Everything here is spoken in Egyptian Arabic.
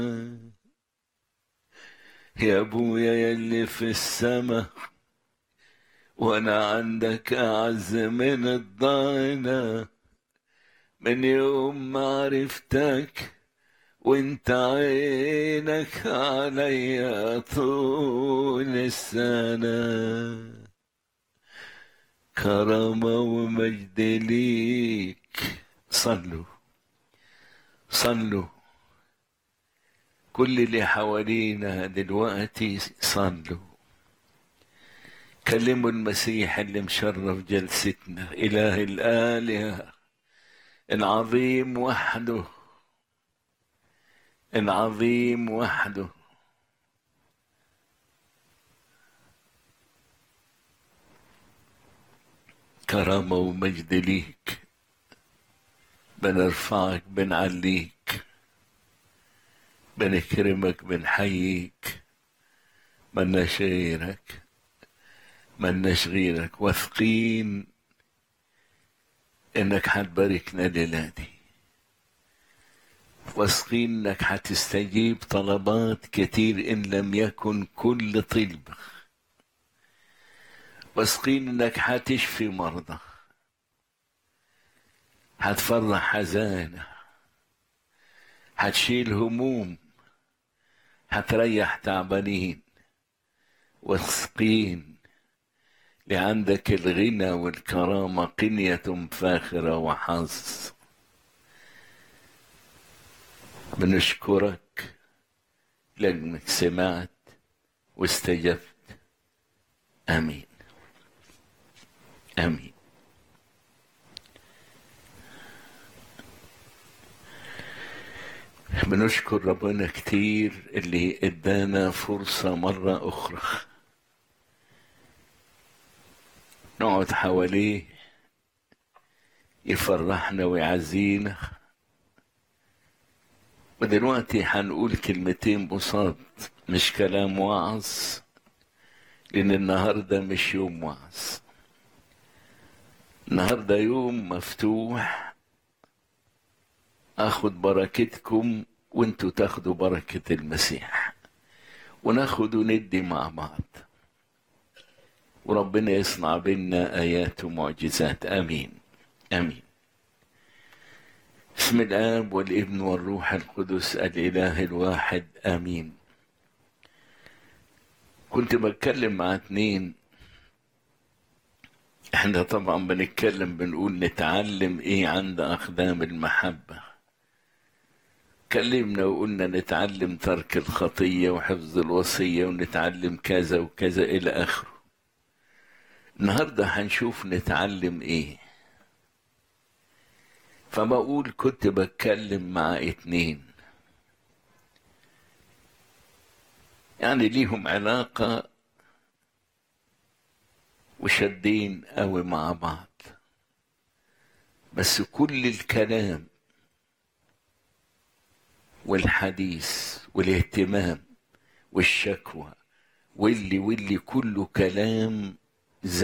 يا ابويا يلي في السما وانا عندك اعز من الضاينة من يوم ما عرفتك وانت عينك عليا طول السنة كرامة ومجد ليك صلوا صلوا كل اللي حوالينا دلوقتي صلوا كلموا المسيح اللي مشرف جلستنا إله الآلهة العظيم وحده العظيم وحده كرامة ومجد ليك بنرفعك بنعليك بنكرمك بنحييك ملناش غيرك ملناش غيرك واثقين انك هتباركنا الليلة دي واثقين انك هتستجيب طلبات كتير ان لم يكن كل طلب واثقين انك هتشفي مرضى هتفرح حزانة هتشيل هموم هتريح تعبانين واثقين لعندك الغنى والكرامة قنية فاخرة وحظ بنشكرك لأنك سمعت واستجبت آمين آمين بنشكر ربنا كتير اللي ادانا فرصة مرة أخرى نقعد حواليه يفرحنا ويعزينا ودلوقتي هنقول كلمتين بساط مش كلام وعظ لأن النهاردة مش يوم وعظ النهاردة يوم مفتوح اخد بركتكم وانتوا تاخدوا بركة المسيح وناخد وندي مع بعض وربنا يصنع بينا آيات ومعجزات آمين آمين بسم الآب والابن والروح القدس الإله الواحد آمين كنت بتكلم مع اتنين احنا طبعا بنتكلم بنقول نتعلم ايه عند أقدام المحبة اتكلمنا وقلنا نتعلم ترك الخطية وحفظ الوصية ونتعلم كذا وكذا إلى آخره النهاردة هنشوف نتعلم إيه فبقول كنت بتكلم مع اتنين يعني ليهم علاقة وشدين قوي مع بعض بس كل الكلام والحديث والاهتمام والشكوى واللي واللي كله كلام